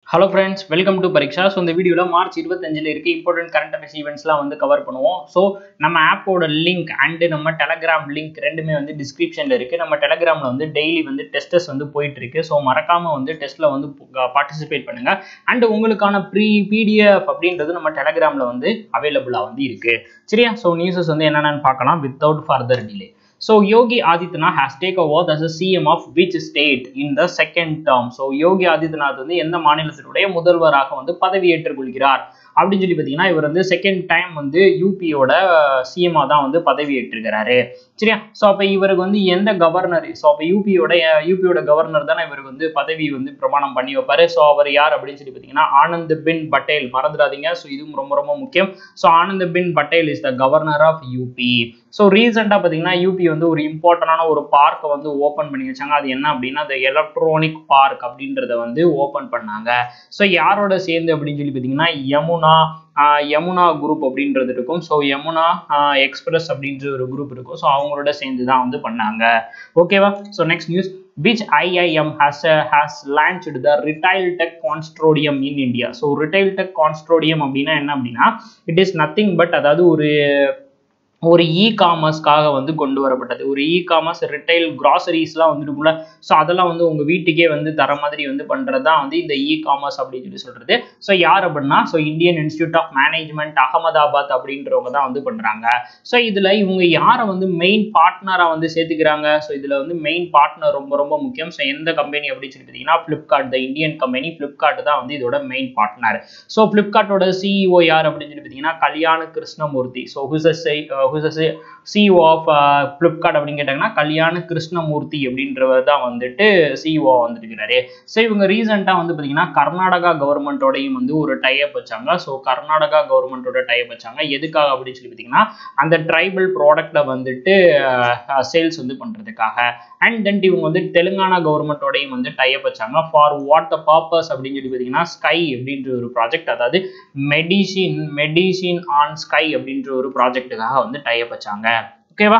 Hello friends welcome to Pariksha so இந்த வீடியோவில் March இருபத்தஞ்சில் இருக்க இம்பார்ட்டன்ட் கரண்ட் அஃபேர்ஸ் ஈவெண்ட்ஸ்லாம் வந்து கவர் பண்ணுவோம் ஸோ நம்ம ஆப்போட லிங்க் அண்டு நம்ம டெலகிராம் லிங்க் ரெண்டுமே வந்து டிஸ்கிரிப்ஷனில் இருக்குது நம்ம டெலகிராமில் வந்து டெய்லி வந்து டெஸ்டஸ் வந்து போயிட்டு இருக்கு ஸோ மறக்காமல் வந்து டெஸ்ட்டில் வந்து பார்ட்டிசிபேட் பண்ணுங்கள் அண்ட் உங்களுக்கான ப்ரீ பிடிஎஃப் அப்படின்றது நம்ம டெலகிராமில் வந்து அவைலபிளாக வந்து இருக்குது சரியா ஸோ நியூஸஸ் வந்து என்னென்னு பார்க்கலாம் without further delay So Yogi Adityanath has taken over as a CM of which state in the second term. So Yogi Adityanath வந்து எந்த மாநிலத்தினுடைய முதல்வராக வந்து பதவியேற்றுக் கொள்கிறார் அப்படின்னு சொல்லி பார்த்தீங்கன்னா இவர் வந்து செகண்ட் டைம் வந்து யூபியோட சிஎம்ஆ தான் வந்து பதவி ஏற்றிருக்கிறாரு சரியா ஸோ அப்போ இவருக்கு வந்து எந்த கவர்னர் ஸோ அப்போ யூபியோட யூபியோட கவர்னர் தானே இவருக்கு வந்து பதவி வந்து பிரமாணம் பண்ணி வைப்பாரு ஸோ அவர் யார் அப்படின்னு சொல்லி பார்த்தீங்கன்னா ஆனந்த் பின் பட்டேல் மறந்துடாதீங்க ஸோ இதுவும் ரொம்ப ரொம்ப முக்கியம் so Anandiben Patel is the governor of UP so ரீசெண்டாக பார்த்தீங்கன்னா யூபி வந்து ஒரு இம்பார்ட்டண்டான ஒரு பார்க்கை வந்து ஓப்பன் பண்ணி வச்சாங்க அது என்ன அப்படின்னா அந்த எலக்ட்ரானிக் பார்க் அப்படின்றத வந்து ஓப்பன் பண்ணாங்க ஸோ யாரோட சேர்ந்து அப்படின்னு சொல்லி பார்த்தீங்கன்னா யமுனா யமுனா குரூப் அப்படின்றது இருக்கும் ஸோ யமுனா எக்ஸ்பிரஸ் அப்படின்ற ஒரு குரூப் இருக்கும் ஸோ அவங்களோட சேர்ந்து தான் வந்து பண்ணாங்க ஓகேவா so next news which IIM has uh, has launched the Retail Tech Consortium in India. So Retail Tech Consortium அப்படின்னா என்ன அப்படின்னா இட் இஸ் நத்திங் பட் அதாவது ஒரு ஒரு இ காமர்ஸ்க்காக வந்து கொண்டு வரப்பட்டது ஒரு இ காமர்ஸ் ரிட்டைல் கிராசரிஸ்லாம் வந்துருக்கும்ல ஸோ அதெல்லாம் வந்து உங்கள் வீட்டுக்கே வந்து தர மாதிரி வந்து பண்ணுறது தான் வந்து இந்த இ காமர்ஸ் அப்படின்னு சொல்லி சொல்கிறது ஸோ யார் அப்படின்னா so Indian Institute of Management Ahmedabad அப்படின்றவங்க தான் வந்து பண்ணுறாங்க ஸோ இதில் இவங்க யாரை வந்து மெயின் பார்ட்னராக வந்து சேர்த்துக்கிறாங்க ஸோ இதில் வந்து மெயின் பார்ட்னர் ரொம்ப ரொம்ப முக்கியம் ஸோ எந்த கம்பெனி அப்படின்னு சொல்லி பார்த்தீங்கன்னா Flipkart the Indian company Flipkart தான் வந்து இதோட மெயின் பார்ட்னர் ஸோ ஃப்ளிப்கார்ட்டோட சிஇஓ யார் அப்படின்னு சொல்லி பார்த்தீங்கன்னா Kalyan Krishnamurthy so who's who's CEO of Flipkart அப்படின்னு கேட்டாங்கன்னா கல்யாண கிருஷ்ணமூர்த்தி அப்படின்றவர் தான் வந்துட்டு சிஇஓ வந்துட்டு இருக்கிறாரு ஸோ இவங்க ரீசெண்டாக வந்து பார்த்தீங்கன்னா கர்நாடகா கவர்மெண்ட்டோடையும் வந்து ஒரு டைப் வச்சாங்க ஸோ கர்நாடகா கவர்மெண்ட்டோட டைப் வச்சாங்க எதுக்காக அப்படின்னு சொல்லி பார்த்தீங்கன்னா அந்த ட்ரைபல் ப்ராடக்டை வந்துட்டு சேல்ஸ் வந்து பண்ணுறதுக்காக அண்ட் தென் இவங்க வந்து தெலுங்கானா கவர்மெண்ட்டோடையும் வந்து டைப் வச்சாங்க ஃபார் வாட் த பர்பஸ் அப்படின்னு சொல்லி பார்த்தீங்கன்னா ஸ்கை அப்படின்ற ஒரு ப்ராஜெக்ட் அதாவது மெடிசின் மெடிசின் ஆன் ஸ்கை அப்படின்ற ஒரு ப்ராஜெக்ட்டுக்காக வந்து டைப் வச்சாங்க ஓகேவா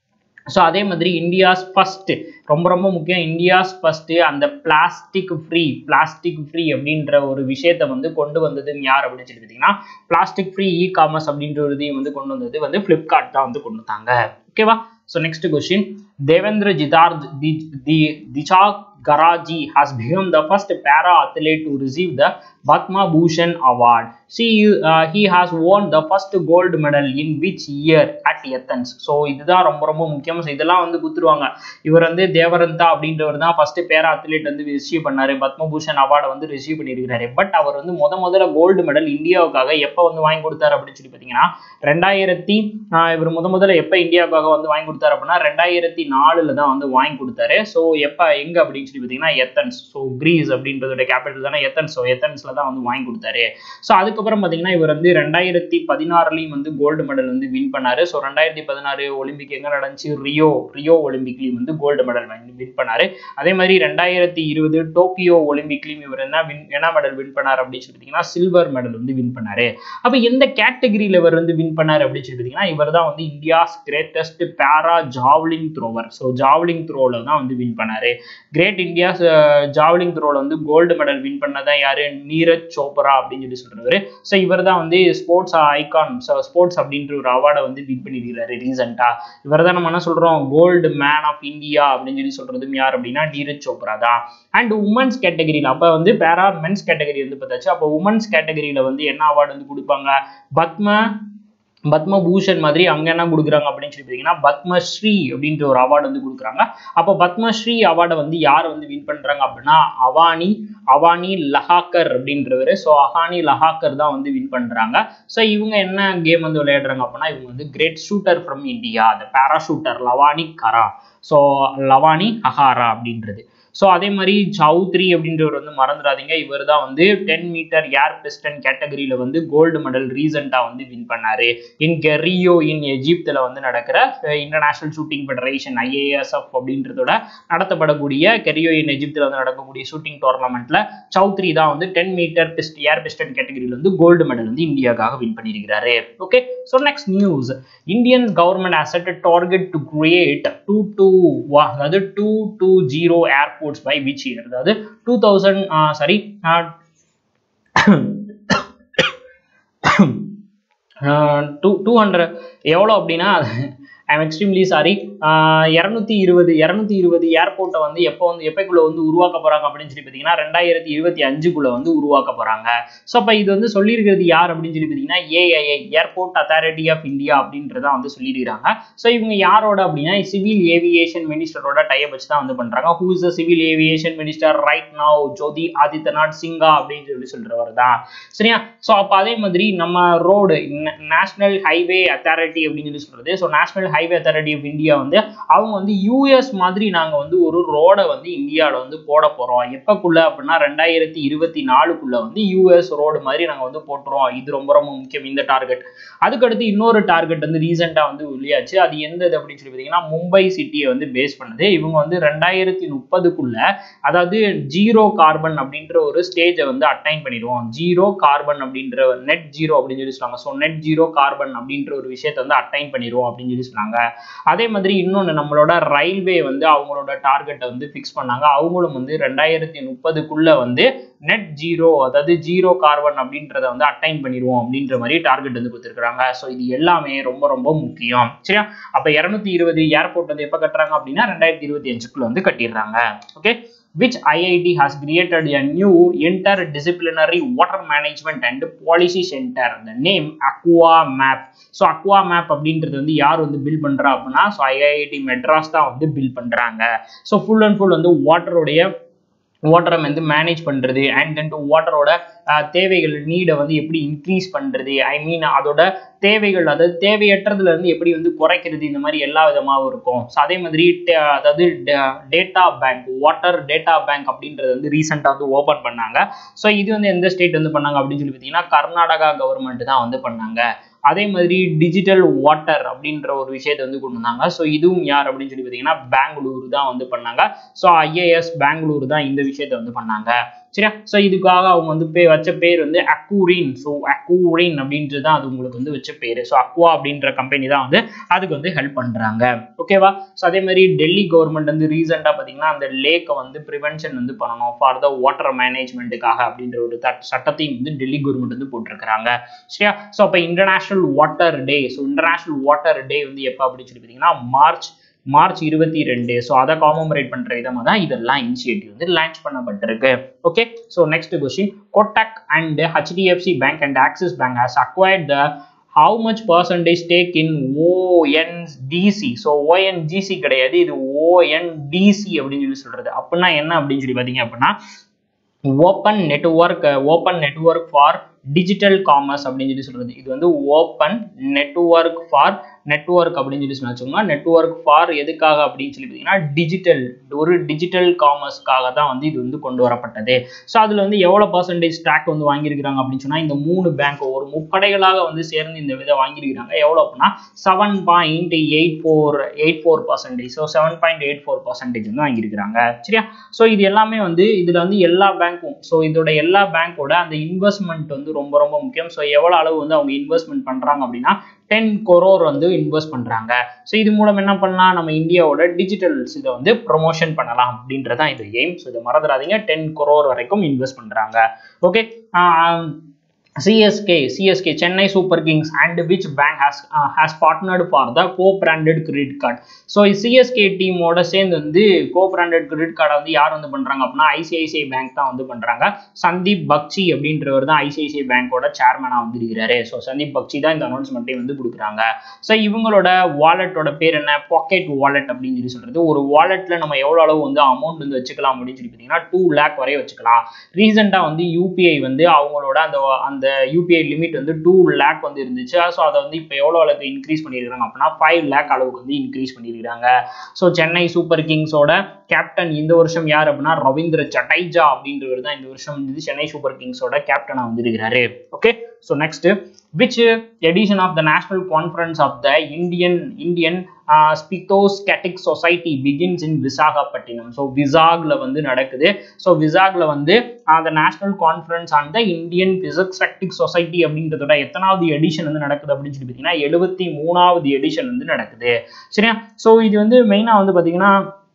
ஸோ அதே மாதிரி இந்தியாஸ் ஃபர்ஸ்ட் ரொம்ப ரொம்ப முக்கியம் இந்தியாஸ் ஃபர்ஸ்ட் அந்த பிளாஸ்டிக் ஃப்ரீ பிளாஸ்டிக் ஃப்ரீ அப்படின்ற ஒரு விஷயத்தை வந்து கொண்டு வந்தது யார் அப்படின்னு சொல்லி பார்த்தீங்கன்னா பிளாஸ்டிக் ஃப்ரீ இ காமர்ஸ் அப்படின்ற ஒரு இதையும் வந்து கொண்டு வந்தது வந்து ஃப்ளிப்கார்ட் தான் வந்து கொண்டு வந்தாங்க ஓகேவா ஸோ நெக்ஸ்ட் கொஸ்டின் தேவேந்திர ஜிதார்த் தி தி திசாக் Garaji has become the first para athlete to receive the Padma Bhushan Award. See, uh, he has won the first gold medal in which year at Athens. So இதுதான் ரொம்ப ரொம்ப முக்கியம் so இதெல்லாம் வந்து கொடுத்துருவாங்க இவர் வந்து தேவரந்தா அப்படின்றவர் தான் ஃபர்ஸ்ட் பேரா அத்லீட் வந்து ரிசீவ் பண்ணாரு பத்மபூஷன் அவார்டை வந்து ரிசீவ் பண்ணியிருக்காரு பட் அவர் வந்து முத முதல்ல கோல்டு மெடல் இந்தியாவுக்காக எப்போ வந்து வாங்கி கொடுத்தாரு அப்படின்னு சொல்லி பார்த்தீங்கன்னா ரெண்டாயிரத்தி இவர் முத முதல்ல எப்போ இந்தியாவுக்காக வந்து வாங்கி கொடுத்தாரு அப்படின்னா ரெண்டாயிரத்தி நாலுல தான் வந்து வாங்கி கொடுத்தாரு ஸோ எப்போ எங்க அப்படின்னு சொல்லி பார்த்தீங்கன்னா எத்தன்ஸ் ஸோ கிரீஸ் அப்படின்றதோட கேபிட்டல் தானே எத்தன்ஸ் ஸோ எத்தன்ஸ்ல தான் வந்து வாங்கி கொடுத்தாரு ஸோ அதுக்கப்புறம் பார்த்தீங்கன்னா இவர் வந்து ரெண்டாயிரத்தி பதினாறுலையும் வந்து கோல்டு மெடல் வந்து வின் பண்ணாரு ஸோ ரெண்டாயிரத்தி பதினாறு ஒலிம்பிக் எங்க நடந்துச்சு ரியோ ரியோ ஒலிம்பிக்லையும் வந்து கோல்டு மெடல் வின் பண்ணாரு அதே மாதிரி ரெண்டாயிரத்தி இருபது டோக்கியோ ஒலிம்பிக்லையும் இவர் என்ன வின் என்ன மெடல் வின் பண்ணார் அப்படின்னு சொல்லி பார்த்தீங்கன்னா சில்வர் மெடல் வந்து வின் பண்ணாரு அப்போ எந்த கேட்டகரியில் இவர் வந்து வின் பண்ணார் அப்படின்னு சொல்லி பார்த்தீங்கன்னா இவர் தான் வந்து India's greatest para javelin thrower so javelin த்ரோவில் தான் வந்து வின் பண்ணாரு கிரேட் இந்தியா ஜாவ்லிங் த்ரோவில் வந்து கோல்டு மெடல் வின் பண்ணதான் யாரு நீரஜ் சோப்ரா அப்படின்னு சொல்லி சொல்றவர் ஸோ இவர் தான் வந்து ஸ்போர்ட்ஸ் ஐகான் ஸ்போர்ட்ஸ் அப்படின்ற ஒரு அவார்டை வந்து வின் பண்ணியிருக்கிறாரு ரீசெண்டா இவர் தான் நம்ம என்ன சொல்றோம் கோல்டு மேன் ஆஃப் இந்தியா அப்படின்னு சொல்லி சொல்றதும் யார் அப்படின்னா நீரஜ் சோப்ரா தான் அண்ட் உமன்ஸ் கேட்டகரியில் அப்போ வந்து பேரா மென்ஸ் கேட்டகரி வந்து பார்த்தாச்சு அப்போ உமன்ஸ் கேட்டகரியில் வந்து என்ன அவார்டு வந்து கொடுப்பாங்க பத்ம பத்மபூஷன் மாதிரி அங்க என்ன கொடுக்குறாங்க அப்படின்னு சொல்லி பார்த்தீங்கன்னா பத்மஸ்ரீ அப்படின்ற ஒரு அவார்டு வந்து கொடுக்குறாங்க அப்போ பத்மஸ்ரீ அவார்டை வந்து யார் வந்து வின் பண்றாங்க அப்படின்னா அவானி அவானி லஹாக்கர் அப்படின்றவர் ஸோ அஹானி லஹாக்கர் தான் வந்து வின் பண்றாங்க ஸோ இவங்க என்ன கேம் வந்து விளையாடுறாங்க அப்படின்னா இவங்க வந்து கிரேட் ஷூட்டர் ஃப்ரம் இந்தியா அந்த பேராஷூட்டர் லவானி கரா ஸோ லவானி அஹாரா அப்படின்றது ஸோ அதே மாதிரி சௌத்ரி அப்படின்றவர் வந்து மறந்துடாதீங்க இவர் தான் வந்து டென் மீட்டர் ஏர் பிஸ்டன் கேட்டகரியில் வந்து கோல்டு மெடல் ரீசெண்டாக வந்து வின் பண்ணாரு இன் கெரியோ இன் எஜிப்தில் வந்து நடக்கிற இன்டர்நேஷனல் ஷூட்டிங் ஃபெடரேஷன் ஐஏஎஸ்எஃப் அப்படின்றதோட நடத்தப்படக்கூடிய கெரியோ இன் எஜிப்தில் வந்து நடக்கக்கூடிய ஷூட்டிங் டோர்னமெண்ட்டில் சௌத்ரி தான் வந்து ten metre pist air pistol கேட்டகரியில் வந்து கோல்டு மெடல் வந்து இந்தியாவுக்காக வின் பண்ணியிருக்கிறாரு okay so next news Indian government has set a target to create two two அதாவது two two zero airports by which year அதாவது two thousand sorry two two hundred எவ்வளோ அப்படின்னா I am extremely sorry இரநூத்தி இருபது இரநூத்தி இருபது ஏர்போர்ட்டை வந்து எப்போ வந்து எப்போக்குள்ள வந்து உருவாக்க போகிறாங்க அப்படின்னு சொல்லி பார்த்தீங்கன்னா ரெண்டாயிரத்தி இருபத்தி அஞ்சுக்குள்ள வந்து உருவாக்க போகிறாங்க ஸோ அப்போ இது வந்து சொல்லியிருக்கிறது யார் அப்படின்னு சொல்லி பார்த்தீங்கன்னா AAI airport authority of India அப்படின்றத வந்து சொல்லியிருக்காங்க ஸோ இவங்க யாரோட அப்படின்னா சிவில் ஏவியேஷன் மினிஸ்டரோட டைப் வச்சு தான் வந்து பண்ணுறாங்க who is the civil aviation minister right now Jyotiraditya Scindia அப்படின்னு சொல்லி சொல்கிறவர் தான் சரியா ஸோ அப்போ அதே மாதிரி நம்ம ரோடு நேஷனல் ஹைவே அத்தாரிட்டி அப்படின்னு சொல்லி சொல்கிறது so national highway authority of India வந்து அவங்க வந்து யூஎஸ் மாதிரி நாங்கள் வந்து ஒரு ரோடை வந்து இந்தியாவில் வந்து போட போகிறோம் எப்போக்குள்ள அப்படின்னா ரெண்டாயிரத்தி இருபத்தி நாலுக்குள்ள வந்து யூஎஸ் ரோடு மாதிரி நாங்கள் வந்து போட்டுருவோம் இது ரொம்ப ரொம்ப முக்கியம் இந்த டார்கெட் அதுக்கடுத்து இன்னொரு டார்கெட் வந்து ரீசெண்டாக வந்து வெளியாச்சு அது எந்த இது அப்படின்னு சொல்லி பார்த்தீங்கன்னா மும்பை சிட்டியை வந்து பேஸ் பண்ணுது இவங்க வந்து ரெண்டாயிரத்தி முப்பதுக்குள்ள அதாவது ஜீரோ கார்பன் அப்படின்ற ஒரு ஸ்டேஜை வந்து அட்டைன் பண்ணிடுவோம் ஜீரோ கார்பன் அப்படின்ற நெட் ஜீரோ அப்படின்னு சொல்லி சொன்னாங்க ஸோ நெட் ஜீரோ கார்பன் அப்படின்ற ஒரு விஷயத்தை வந்து அட்டைன் பண்ணிடுவோம் அப்படின்னு சொல்லி சொன்னாங்க அதே மாதிரி இன்னொன்று நம்மளோட ரயில்வே வந்து அவங்களோட டார்கெட்டை வந்து ஃபிக்ஸ் பண்ணாங்க அவங்களும் வந்து ரெண்டாயிரத்தி முப்பதுக்குள்ள வந்து நெட் ஜீரோ அதாவது ஜீரோ கார்பன் அப்படின்றத வந்து அட்டைன் பண்ணிடுவோம் அப்படின்ற மாதிரி டார்கெட் வந்து கொடுத்துருக்காங்க ஸோ இது எல்லாமே ரொம்ப ரொம்ப முக்கியம் சரியா அப்போ இரநூத்தி இருபது ஏர்போர்ட் வந்து எப்போ கட்டுறாங்க அப்படின்னா ரெண்டாயிரத்தி இருபத்தி அஞ்சுக்குள்ள வந்து கட்டிடுறாங்க okay which IIT has created a new interdisciplinary water management and policy center. The name Aqua Map. So aqua map அப்படின்றது வந்து யார் வந்து பில் பண்ணுறா அப்படின்னா ஸோ ஐஐடி மெட்ராஸ் தான் வந்து பில் பண்ணுறாங்க ஸோ ஃபுல் அண்ட் ஃபுல் வந்து வாட்டருடைய வாட்டரை வந்து மேனேஜ் பண்ணுறது அண்ட் தென் டு வாட்டரோட தேவைகள் நீடை வந்து எப்படி இன்க்ரீஸ் பண்ணுறது ஐ மீன் அதோட தேவைகள் அதாவது தேவையற்றதுல இருந்து எப்படி வந்து குறைக்கிறது இந்த மாதிரி எல்லா விதமாகவும் இருக்கும் ஸோ அதே மாதிரி அதாவது data bank water data bank அப்படின்றது வந்து ரீசெண்டாக வந்து ஓப்பன் பண்ணாங்க ஸோ இது வந்து எந்த ஸ்டேட் வந்து பண்ணாங்க அப்படின்னு சொல்லி பார்த்தீங்கன்னா கர்நாடகா கவர்மெண்ட் தான் வந்து பண்ணாங்க அதே மாதிரி டிஜிட்டல் வாட்டர் அப்படின்ற ஒரு விஷயத்தை வந்து கொண்டு வந்தாங்க ஸோ இதுவும் யார் அப்படின்னு சொல்லி பார்த்தீங்கன்னா பெங்களூரு தான் வந்து பண்ணாங்க ஸோ ஐஏஎஸ் பெங்களூரு தான் இந்த விஷயத்தை வந்து பண்ணாங்க சரியா ஸோ இதுக்காக அவங்க வந்து பே வச்ச பேர் வந்து அக்கூரின் ஸோ அக்கூரின் அப்படின்றது தான் அது உங்களுக்கு வந்து வச்ச பேர் ஸோ அக்வா அப்படின்ற கம்பெனி தான் வந்து அதுக்கு வந்து ஹெல்ப் பண்ணுறாங்க ஓகேவா ஸோ அதே மாதிரி டெல்லி கவர்மெண்ட் வந்து ரீசெண்டாக பார்த்தீங்கன்னா அந்த லேக்கை வந்து ப்ரிவென்ஷன் வந்து பண்ணணும் ஃபார் த வாட்டர் மேனேஜ்மெண்ட்டுக்காக அப்படின்ற ஒரு சட்டத்தையும் வந்து டெல்லி கவர்மெண்ட் வந்து போட்டிருக்கிறாங்க சரியா ஸோ அப்போ international water day so international water day வந்து எப்போ அப்படின்னு சொல்லி பார்த்தீங்கன்னா மார்ச் மார்ச் இருபத்தி ரெண்டு ஸோ அதை காமமரேட் பண்ணுற விதமாக தான் இதெல்லாம் இனிஷியேட்டிவ் வந்து லான்ச் பண்ணப்பட்டிருக்கு okay so next question Kotak and HDFC bank and axis bank has acquired the how much percentage take in ONDC so ONGC கிடையாது இது ஓஎன்டிசி அப்படின்னு சொல்லி சொல்றது அப்படின்னா என்ன அப்படின்னு சொல்லி பார்த்தீங்க அப்படின்னா open network open network for digital commerce அப்படின்னு சொல்லி சொல்றது இது வந்து ஓப்பன் நெட்ஒர்க் ஃபார் நெட்ஒர்க் அப்படின்னு சொல்லி சொன்னாச்சுங்க நெட்ஒர்க் ஃபார் எதுக்காக அப்படின்னு சொல்லி பார்த்தீங்கன்னா டிஜிட்டல் ஒரு டிஜிட்டல் காமர்ஸ்க்காக தான் வந்து இது வந்து கொண்டு வரப்பட்டது ஸோ அதில் வந்து எவ்வளோ பர்சன்டேஜ் ஸ்டாக் வந்து வாங்கியிருக்கிறாங்க அப்படின்னு சொன்னால் இந்த மூணு பேங்க் ஒரு முப்படைகளாக வந்து சேர்ந்து இந்த விதை வாங்கியிருக்கிறாங்க எவ்வளோ அப்படின்னா seven point eight four eight four percentage so seven point eight four percentage வந்து வாங்கியிருக்கிறாங்க சரியா ஸோ இது எல்லாமே வந்து இதில் வந்து எல்லா பேங்க்கும் ஸோ இதோட எல்லா பேங்க்கோட அந்த இன்வெஸ்ட்மெண்ட் வந்து ரொம்ப ரொம்ப முக்கியம் ஸோ எவ்வளோ அளவு வந்து அவங்க இன்வெஸ்ட்மெண்ட் பண்ணுறாங்க அப்படின்னா டென் கொரோர் வந்து இன்வெஸ்ட் பண்ணுறாங்க ஸோ இது மூலம் என்ன பண்ணலாம் நம்ம இந்தியாவோட டிஜிட்டல்ஸ் இதை வந்து ப்ரொமோஷன் பண்ணலாம் அப்படின்றதான் இது எய்ம் ஸோ இதை மறந்துடாதீங்க டென் கொரோர் வரைக்கும் இன்வெஸ்ட் பண்ணுறாங்க okay CSK CSK Chennai super kings and which bank has has partnered for the co branded credit card so CSK டீமோட சேர்ந்து வந்து கோ பிராண்டட் கிரெடிட் கார்டை வந்து யார் வந்து பண்ணுறாங்க அப்படின்னா ஐசிஐசிஐ பேங்க் தான் வந்து பண்ணுறாங்க சந்தீப் பக்சி அப்படின்றவர் தான் ஐசிஐசிஐ பேங்கோட சேர்மனாக வந்து இருக்கிறாரு ஸோ சந்தீப் பக்சி தான் இந்த அனௌன்ஸ்மெண்ட்டையும் வந்து கொடுக்குறாங்க ஸோ இவங்களோட வாலெட்டோட பேர் என்ன பாக்கெட் வாலெட் அப்படின்னு சொல்லி சொல்கிறது ஒரு வாலெட்டில் நம்ம எவ்வளோ அளவு வந்து அமௌண்ட் வந்து வச்சுக்கலாம் அப்படின்னு சொல்லி பார்த்தீங்கன்னா டூ லேக் வரைய வச்சுக்கலாம் ரீசெண்டாக வந்து யூபிஐ வந்து அவங்களோட அந்த அந்த யூபிஐ லிமிட் வந்து டூ லேக் வந்து இருந்துச்சு ஸோ அதை வந்து இப்போ எவ்வளோ அளவுக்கு இன்க்ரீஸ் பண்ணியிருக்காங்க அப்படின்னா ஃபைவ் லேக் அளவுக்கு வந்து இன்க்ரீஸ் பண்ணியிருக்காங்க ஸோ சென்னை சூப்பர் கிங்ஸோட கேப்டன் இந்த வருஷம் யார் அப்படின்னா ரவீந்திர ஜடேஜா அப்படின்றவர் தான் இந்த வருஷம் வந்து சென்னை சூப்பர் கிங்ஸோட கேப்டனாக வந்து இருக்கிறாரு okay so next which edition of the national conference of the indian indian uh, spitoscatic society begins in Visakhapatnam so விசாக்ல வந்து நடக்குது ஸோ விசாக்ல வந்து அந்த national conference on the Indian பிசக்ஸ்டாக்டிக் சொசைட்டி அப்படின்றதோட எத்தனாவது எடிஷன் வந்து நடக்குது அப்படின்னு சொல்லி பார்த்தீங்கன்னா எழுபத்தி மூணாவது எடிஷன் வந்து நடக்குது சரியா ஸோ இது வந்து மெயினாக வந்து பார்த்தீங்கன்னா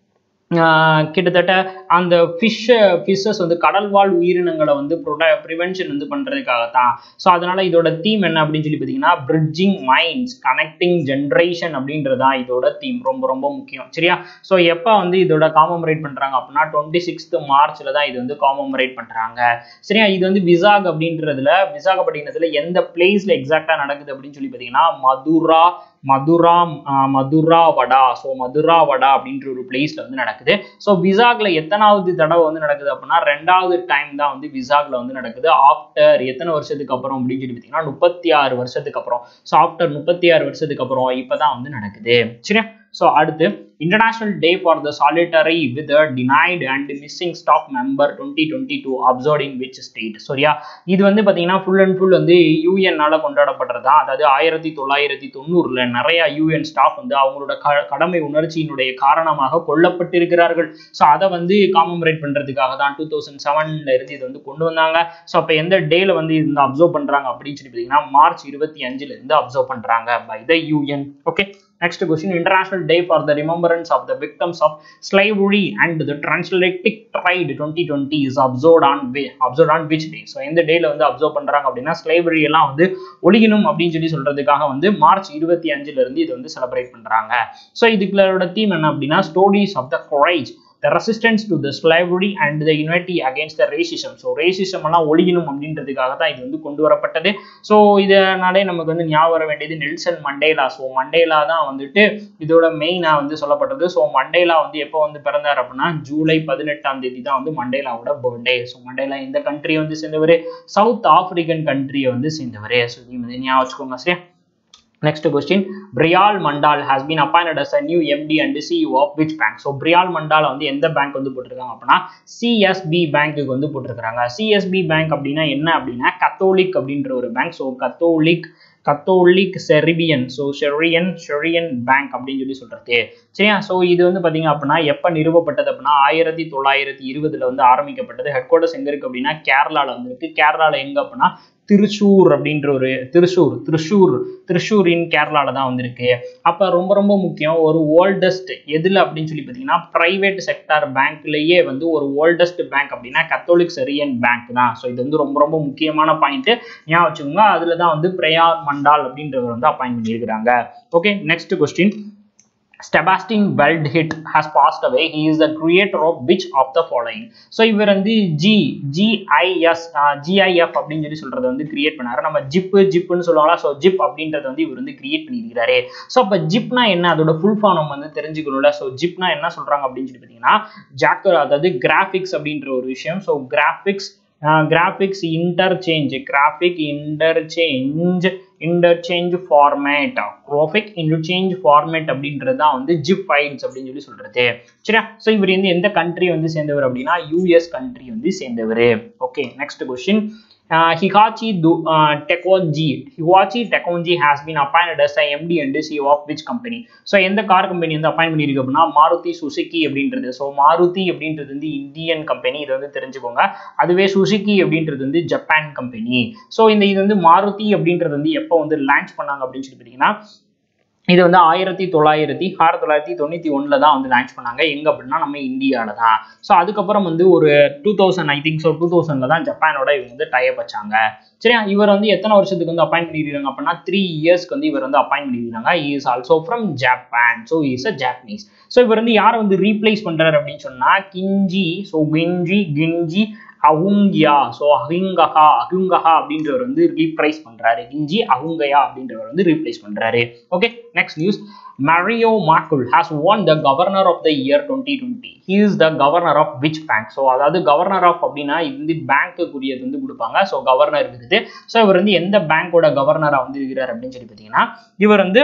ஆஹ் கிட்டத்தட்ட அந்த ஃபிஷ் ஃபிஷ்ஷஸ் வந்து கடல்வாழ் உயிரினங்களை வந்து ப்ரிவென்ஷன் வந்து பண்ணுறதுக்காகத்தான் ஸோ அதனால இதோட தீம் என்ன அப்படின்னு சொல்லி பார்த்தீங்கன்னா பிரிட்ஜிங் மைண்ட்ஸ் கனெக்டிங் ஜென்ரேஷன் அப்படின்றது தான் இதோட தீம் ரொம்ப ரொம்ப முக்கியம் சரியா ஸோ எப்போ வந்து இதோட காமமரேட் பண்ணுறாங்க அப்படின்னா டுவெண்ட்டி சிக்ஸ்த் மார்ச்சில் தான் இது வந்து காமமரேட் பண்ணுறாங்க சரியா இது வந்து விசாக் அப்படின்றதுல விசாகப்பட்டினத்தில் எந்த பிளேஸில் எக்ஸாக்டாக நடக்குது அப்படின்னு சொல்லி பார்த்தீங்கன்னா மதுரா மதுரா ஆஹ் மதுரா வடா ஸோ மதுரா வடா அப்படின்ற ஒரு பிளேஸ்ல வந்து நடக்குது ஸோ விசாக்ல எத்தனாவது தடவை வந்து நடக்குது அப்படின்னா ரெண்டாவது டைம் தான் வந்து விசாக்ல வந்து நடக்குது ஆஃப்டர் எத்தனை வருஷத்துக்கு அப்புறம் அப்படின்னு சொல்லி பார்த்தீங்கன்னா முப்பத்தி ஆறு வருஷத்துக்கு அப்புறம் ஸோ ஆஃப்டர் முப்பத்தி ஆறு வருஷத்துக்கு அப்புறம் இப்பதான் வந்து நடக்குது சரியா ஸோ அடுத்து international day for the solidarity with detained and missing staff member twenty twenty two observe in which state சரியா இது வந்து பார்த்தீங்கன்னா ஃபுல் அண்ட் ஃபுல் வந்து யூஎன்னால கொண்டாடப்படுறதா அதாவது ஆயிரத்தி தொள்ளாயிரத்தி தொண்ணூறுல நிறைய யூஎன் ஸ்டாஃப் வந்து அவங்களோட க கடமை உணர்ச்சியினுடைய காரணமாக கொல்லப்பட்டிருக்கிறார்கள் ஸோ அதை வந்து காமமரேட் பண்றதுக்காக தான் டூ தௌசண்ட் செவன்ல இருந்து இது வந்து கொண்டு வந்தாங்க ஸோ அப்போ எந்த டேல வந்து இது வந்து அப்சர்வ் பண்றாங்க அப்படின்னு சொல்லி பார்த்தீங்கன்னா மார்ச் இருபத்தி அஞ்சுல இருந்து அப்சர்வ் பண்றாங்க by the UN okay Next question, International Day for the Remembrance of the Victims of Slavery and the Transatlantic Trade 2020 is observed on whi- observed on which day? So எந்த டேல வந்து observe பண்றாங்க அப்படின்னா ஸ்லைவரி எல்லாம் வந்து ஒழிக்கணும் அப்படின்னு சொல்லி சொல்றதுக்காக வந்து மார்ச் இருபத்தி அஞ்சுல இருந்து இது வந்து செலிப்ரேட் பண்றாங்க ஸோ இதுக்குள்ளோட தீம் என்ன அப்படின்னா stories of the courage the resistance to the slavery and the unity against the racism so racism எல்லாம் ஒழிக்கணும் அப்படின்றதுக்காக தான் இது வந்து கொண்டு வரப்பட்டது ஸோ இதனாலே நமக்கு வந்து ஞாபகம் வர வேண்டியது நெல்சன் மண்டேலா ஸோ மண்டேலா தான் வந்துட்டு இதோட மெயினாக வந்து சொல்லப்பட்டது ஸோ மண்டேலா வந்து எப்போ வந்து பிறந்தார் அப்படின்னா ஜூலை பதினெட்டாம் தேதி தான் வந்து மண்டேலாவோட பர்த்டே ஸோ மண்டேலா இந்த கண்ட்ரியை வந்து சேர்ந்தவர் சவுத் ஆப்பிரிக்கன் கண்ட்ரியை வந்து சேர்ந்தவர் ஸோ இது வந்து ஞாபகம் வச்சுக்கோங்க சரியா Next question, Brial Mandal has been appointed as a new MD and CEO of which bank? So Brial Mandal வந்து எந்த பேங்க் வந்து போட்டிருக்காங்க அப்படின்னா சிஎஸ்பி பேங்க்குக்கு வந்து போட்டிருக்காங்க சிஎஸ்பி பேங்க் அப்படின்னா என்ன அப்படின்னா கத்தோலிக் அப்படின்ற ஒரு bank so Catholic Catholic Syrian so Syrian Syrian bank அப்படின்னு சொல்லி சொல்றது சரியா ஸோ இது வந்து பார்த்தீங்க அப்படின்னா எப்போ நிறுவப்பட்டது அப்படின்னா ஆயிரத்தி தொள்ளாயிரத்தி இருபதுல வந்து ஆரம்பிக்கப்பட்டது ஹெட் குவார்டர்ஸ் எங்க இருக்கு அப்படின்னா கேரளால வந்து இருக்கு கேரளால எங்க அப்படின்னா திருச்சூர் அப்படின்ற ஒரு திருச்சூர் திருச்சூர் திருச்சூரின் கேரளால தான் வந்திருக்கு அப்ப ரொம்ப ரொம்ப முக்கியம் ஒரு ஓல்டஸ்ட் எதுல அப்படின்னு சொல்லி பார்த்தீங்கன்னா பிரைவேட் செக்டார் பேங்க்லயே வந்து ஒரு ஓல்டஸ்ட் பேங்க் அப்படின்னா கத்தோலிக் செரியன் பேங்க் தான் ஸோ இது வந்து ரொம்ப ரொம்ப முக்கியமான பாயிண்ட் ஞாபகம் வச்சுக்கோங்க அதுல தான் வந்து பிரயார் மண்டால் அப்படின்றவர் வந்து அப்பாயின்ட் பண்ணியிருக்கிறாங்க okay next question Sebastian Veldhit has passed away. He is the creator of which of the following? So இவர் வந்து ஜி ஜிஐஎஸ் ஜிஐஎஃப் அப்படின்னு சொல்லி சொல்றதை வந்து கிரியேட் பண்ணாரு நம்ம ஜிப்பு ஜிப்புன்னு சொல்லுவாங்களா ஸோ ஜிப் அப்படின்றத வந்து இவர் வந்து கிரியேட் பண்ணியிருக்கிறாரு ஸோ அப்போ ஜிப்னா என்ன அதோட ஃபுல் ஃபார்ம் நம்ம வந்து தெரிஞ்சுக்கணும்ல ஸோ ஜிப்னா என்ன சொல்றாங்க அப்படின்னு சொல்லி பார்த்தீங்கன்னா ஜாக்கர் அதாவது கிராஃபிக்ஸ் அப்படின்ற ஒரு விஷயம் so graphics graphics interchange graphic interchange interchange format graphic interchange format அப்படின்றது தான் வந்து ஜிப் ஃபைல்ஸ் அப்படின்னு சொல்லி சொல்றது சரியா ஸோ இவர் வந்து எந்த கண்ட்ரி வந்து சேர்ந்தவர் அப்படின்னா யூஎஸ் கண்ட்ரி வந்து சேர்ந்தவர் okay next question uh, Hitachi Do, uh, Tekonji. Hitachi Tekonji has been appointed as a MD and CEO of which company? So எந்த கார் கம்பெனி வந்து அப்பாயின் பண்ணியிருக்கு அப்படின்னா மாருதி சுசுகி அப்படின்றது ஸோ மாருதி அப்படின்றது வந்து இந்தியன் கம்பெனி இதை வந்து தெரிஞ்சுக்கோங்க அதுவே சுசுகி அப்படின்றது வந்து ஜப்பான் கம்பெனி ஸோ இந்த இது வந்து மாருதி அப்படின்றது வந்து எப்போ வந்து லான்ச் பண்ணாங்க அப்படின்னு சொல்லி பார்த்தீங்கன்னா இது வந்து ஆயிரத்தி தொள்ளாயிரத்தி ஆயிரத்தி தொள்ளாயிரத்தி தொண்ணூற்றி ஒன்றில் தான் வந்து லான்ச் பண்ணாங்க எங்கே அப்படின்னா நம்ம இந்தியாவில் தான் ஸோ அதுக்கப்புறம் வந்து ஒரு two thousand I think so two தௌசண்டில் தான் ஜப்பானோட இவங்க வந்து டைப் வச்சாங்க சரியா இவர் வந்து எத்தனை வருஷத்துக்கு வந்து அப்பாயின் பண்ணிருக்காங்க அப்படின்னா த்ரீ இயர்ஸ்க்கு வந்து இவர் வந்து அப்பாயின் பண்ணிருக்காங்க is also from Japan so is a Japanese so இவர் வந்து யாரை வந்து ரீப்ளேஸ் பண்றாரு அப்படின்னு சொன்னா கிஞ்சி ஸோ கிஞ்சி கிஞ்சி அவுங்கியா ஸோ அஹிங்கஹா அஹுங்கஹா அப்படின்றவர் வந்து ரீப்ளேஸ் பண்றாரு கிஞ்சி அஹுங்கயா அப்படின்றவர் வந்து ரீப்ளேஸ் பண்றாரு okay next news Mario Makul has won the Governor of the Year 2020. He is the Governor of which bank? So அதாவது கவர்னர் ஆஃப் அப்படின்னா இது வந்து பேங்க்குரியது வந்து கொடுப்பாங்க ஸோ கவர்னர் இருக்குது ஸோ இவர் வந்து எந்த பேங்கோட கவர்னராக வந்து இருக்கிறார் அப்படின்னு சொல்லி பார்த்தீங்கன்னா இவர் வந்து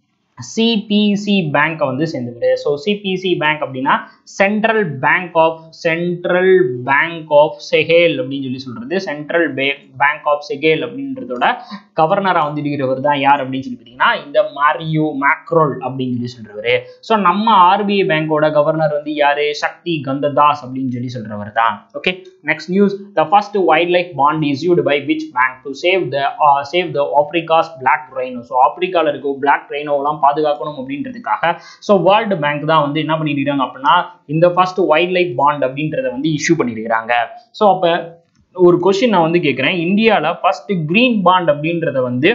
சிபிசி பேங்கை வந்து சேர்ந்துக்கிட்டு ஸோ சிபிசி பேங்க் அப்படின்னா central bank of central bank of Seychelles அப்படின்னு சொல்லி சொல்றது சென்ட்ரல் பேங்க் ஆஃப் செகேல் அப்படின்றதோட கவர்னராக வந்து இருக்கிறவர் தான் யார் அப்படின்னு சொல்லி பார்த்தீங்கன்னா இந்த மாரியோ மேக்ரோல் அப்படின்னு சொல்லி சொல்றவர் ஸோ நம்ம ஆர்பிஐ பேங்கோட கவர்னர் வந்து யாரு சக்தி கந்ததாஸ் அப்படின்னு சொல்லி சொல்றவர் தான் okay next news the first wildlife bond issued by which bank to save the save the Africa's black rhino so ஆப்பிரிக்காவில் இருக்க பிளாக் ரைனோலாம் பாதுகாக்கணும் அப்படின்றதுக்காக ஸோ வேர்ல்டு பேங்க் தான் வந்து என்ன பண்ணிருக்காங்க அப்படின்னா இந்த ஃபர்ஸ்ட் வைல்ட் லைஃப் பாண்ட் அப்படின்றத வந்து இஷ்யூ பண்ணியிருக்கிறாங்க ஸோ அப்போ ஒரு கொஸ்டின் நான் வந்து கேட்குறேன் இந்தியாவில் ஃபர்ஸ்ட் கிரீன் பாண்ட் அப்படின்றத வந்து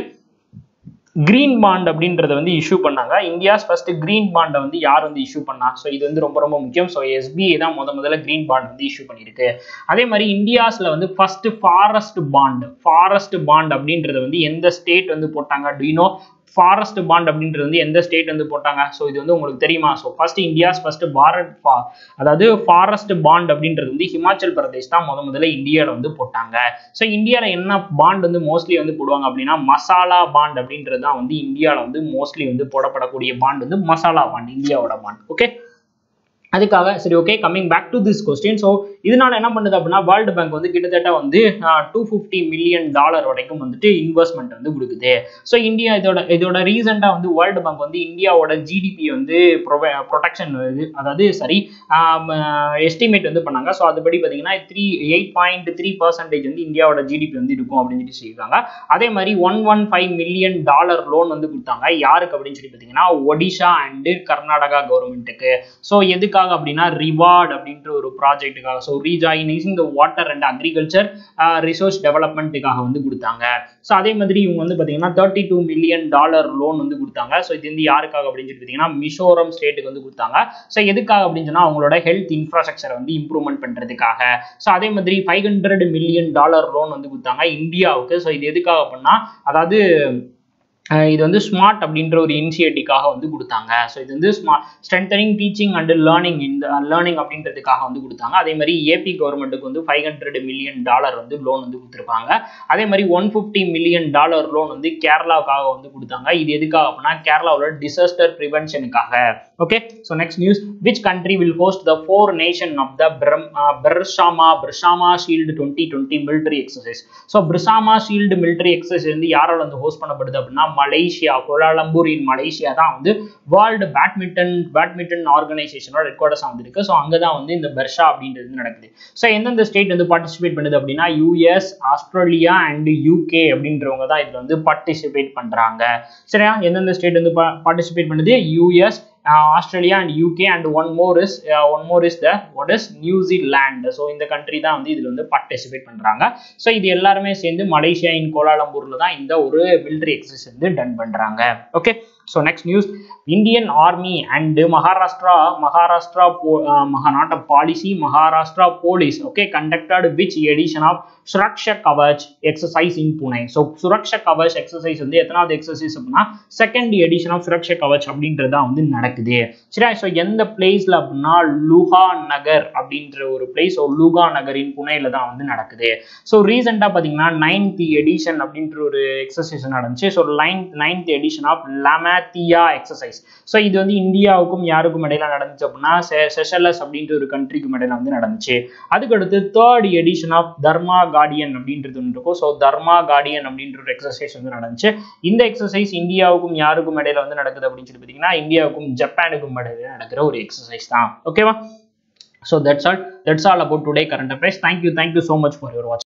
கிரீன் பாண்ட் அப்படின்றத வந்து இஷ்யூ பண்ணாங்க இந்தியாஸ் ஃபர்ஸ்ட் கிரீன் பாண்டை வந்து யார் வந்து இஷ்யூ பண்ணா ஸோ இது வந்து ரொம்ப ரொம்ப முக்கியம் ஸோ எஸ்பிஐ தான் முத முதல்ல கிரீன் பாண்ட் வந்து இஷ்யூ பண்ணியிருக்கு அதே மாதிரி இந்தியாஸ்ல வந்து first forest bond forest bond அப்படின்றத வந்து எந்த ஸ்டேட் வந்து போட்டாங்க டுயூனோ ஃபாரஸ்ட் பாண்ட் அப்படின்றது வந்து எந்த ஸ்டேட் வந்து போட்டாங்க ஸோ இது வந்து உங்களுக்கு தெரியுமா so first India's first Bharat ஃபா அதாவது ஃபாரஸ்ட் பாண்ட் அப்படின்றது வந்து ஹிமாச்சல் பிரதேஷ் தான் முத முதல்ல இந்தியாவில் வந்து போட்டாங்க ஸோ இந்தியாவில் என்ன பாண்ட் வந்து மோஸ்ட்லி வந்து போடுவாங்க அப்படின்னா மசாலா பாண்ட் அப்படின்றது தான் வந்து இந்தியாவில் வந்து மோஸ்ட்லி வந்து போடப்படக்கூடிய பாண்ட் வந்து மசாலா பாண்ட் இந்தியாவோட பாண்ட் ஓகே அதுக்காக சரி okay coming back to this question so இதனால என்ன பண்ணுது அப்படின்னா வேர்ல்டு பேங்க் வந்து கிட்டத்தட்ட வந்து டூ ஃபிஃப்டி மில்லியன் டாலர் வரைக்கும் வந்துட்டு இன்வெஸ்ட்மெண்ட் வந்து கொடுக்குது ஸோ இந்தியா இதோட இதோட ரீசெண்டாக வந்து வேர்ல்டு பேங்க் வந்து இந்தியாவோட ஜிடிபி வந்து ப்ரொவை ப்ரொடெக்ஷன் இது அதாவது சரி எஸ்டிமேட் வந்து பண்ணாங்க ஸோ அதுபடி பார்த்தீங்கன்னா three eight point three percentage வந்து இந்தியாவோட ஜிடிபி வந்து இருக்கும் அப்படின்னு சொல்லி சொல்லியிருக்காங்க அதே மாதிரி one one five million dollar loan வந்து கொடுத்தாங்க யாருக்கு அப்படின்னு சொல்லி பார்த்தீங்கன்னா ஒடிஷா அண்டு கர்நாடகா கவர்மெண்ட்டுக்கு ஸோ எதுக்காக அப்படின்னா ரிவார்ட் அப்படின்ற ஒரு ப்ராஜெக்ட்டுக்காக so rejoining the water and agriculture resource டெவலப்மெண்ட்டுக்காக வந்து கொடுத்தாங்க ஸோ அதே மாதிரி இவங்க வந்து பார்த்தீங்கன்னா thirty two million dollar loan வந்து கொடுத்தாங்க ஸோ இது வந்து யாருக்காக அப்படின்னு சொல்லி பார்த்தீங்கன்னா மிசோரம் ஸ்டேட்டுக்கு வந்து கொடுத்தாங்க ஸோ எதுக்காக அப்படின்னு சொன்னால் அவங்களோட ஹெல்த் இன்ஃப்ராஸ்ட்ரக்சரை வந்து இம்ப்ரூவ்மெண்ட் பண்ணுறதுக்காக ஸோ அதே மாதிரி five hundred million dollar loan வந்து கொடுத்தாங்க இந்தியாவுக்கு ஸோ இது எதுக்காக அப்படின்னா அதாவது இது வந்து ஸ்மார்ட் அப்படின்ற ஒரு இனிஷியேட்டிவ்காக வந்து கொடுத்தாங்க ஸோ இது வந்து smart strengthening teaching and learning இந்த லேர்னிங் அப்படின்றதுக்காக வந்து கொடுத்தாங்க அதே மாதிரி ஏபி கவர்மெண்ட்டுக்கு வந்து ஃபைவ் ஹண்ட்ரட் மில்லியன் டாலர் வந்து லோன் வந்து கொடுத்துருப்பாங்க அதே மாதிரி one fifty million dollar loan வந்து கேரளாவுக்காக வந்து கொடுத்தாங்க இது எதுக்காக அப்படின்னா கேரளாவோட டிசாஸ்டர் ப்ரிவென்ஷனுக்காக okay so next news which country will host the four nation of the பிரம் பிர்ஷாமா பிர்ஷாமா shield twenty twenty military exercise so பிர்ஷாமா ஷீல்டு மிலிட்டரி எக்ஸசைஸ் வந்து யாரால் வந்து ஹோஸ்ட் பண்ணப்படுது அப்படின்னா மலேசியா கோலாலம்பூர் இன் மலேசியா தான் வந்து வேர்ல்டு பேட்மிண்டன் பேட்மிண்டன் ஆர்கனைசேஷனோட ஹெட் குவார்டர்ஸாக வந்துருக்கு ஸோ அங்கே தான் வந்து இந்த பெர்ஷா அப்படின்றது நடக்குது ஸோ எந்தெந்த ஸ்டேட் வந்து பார்ட்டிசிபேட் பண்ணுது அப்படின்னா யூஎஸ் ஆஸ்திரேலியா அண்ட் யூகே அப்படின்றவங்க தான் இதில் வந்து பார்ட்டிசிபேட் பண்ணுறாங்க சரியா எந்தெந்த ஸ்டேட் வந்து பார்ட்டிசிபேட் பண்ணுது US Australia and UK and one more is one more is the what is New Zealand so இந்த கண்ட்ரி தான் வந்து இதில் வந்து பார்ட்டிசிபேட் பண்ணுறாங்க ஸோ இது எல்லாருமே சேர்ந்து மலேசியா இன் கோலாலம்பூரில் தான் இந்த ஒரு மிலிட்ரி எக்ஸசைஸ் வந்து டன் பண்ணுறாங்க okay so next news Indian army and Maharashtra Maharashtra போ not policy Maharashtra police okay conducted which edition of Suraksha Kavach exercise in Pune so Suraksha Kavach exercise வந்து எத்தனாவது எக்ஸசைஸ் அப்படின்னா second edition of Suraksha Kavach அப்படின்றதா வந்து நடக்குது சரி ஸோ எந்த பிளேஸ்ல அப்படின்னா லுஹா நகர் அப்படின்ற ஒரு பிளேஸ் ஸோ லுகா நகரின் புனேல தான் வந்து நடக்குது ஸோ ரீசெண்டாக பார்த்தீங்கன்னா நைன்த் எடிஷன் அப்படின்ற ஒரு எக்ஸசைஸ் நடந்துச்சு so ninth ninth edition of Lamitiye exercise so இது வந்து இந்தியாவுக்கும் யாருக்கும் இடையில நடந்துச்சு அப்படின்னா செஷலஸ் அப்படின்ற ஒரு கண்ட்ரிக்கும் இடையில வந்து நடந்துச்சு அதுக்கடுத்து third edition of Dharma Guardian அப்படின்றது ஒன்று இருக்கும் ஸோ தர்மா கார்டியன் அப்படின்ற ஒரு எக்ஸசைஸ் வந்து நடந்துச்சு இந்த எக்ஸசைஸ் இந்தியாவுக்கும் யாருக்கும் இடையில வந்து நடக்குது அப்படின்னு சொல்லி பார்த்தீங்கன்னா இந்தியாவுக்கும் ஜப்பானுக்கும் இடையில நடக்கிற ஒரு எக்ஸசைஸ் தான் ஓகேவா so that's all that's all about today current affairs thank you thank you so much for your watch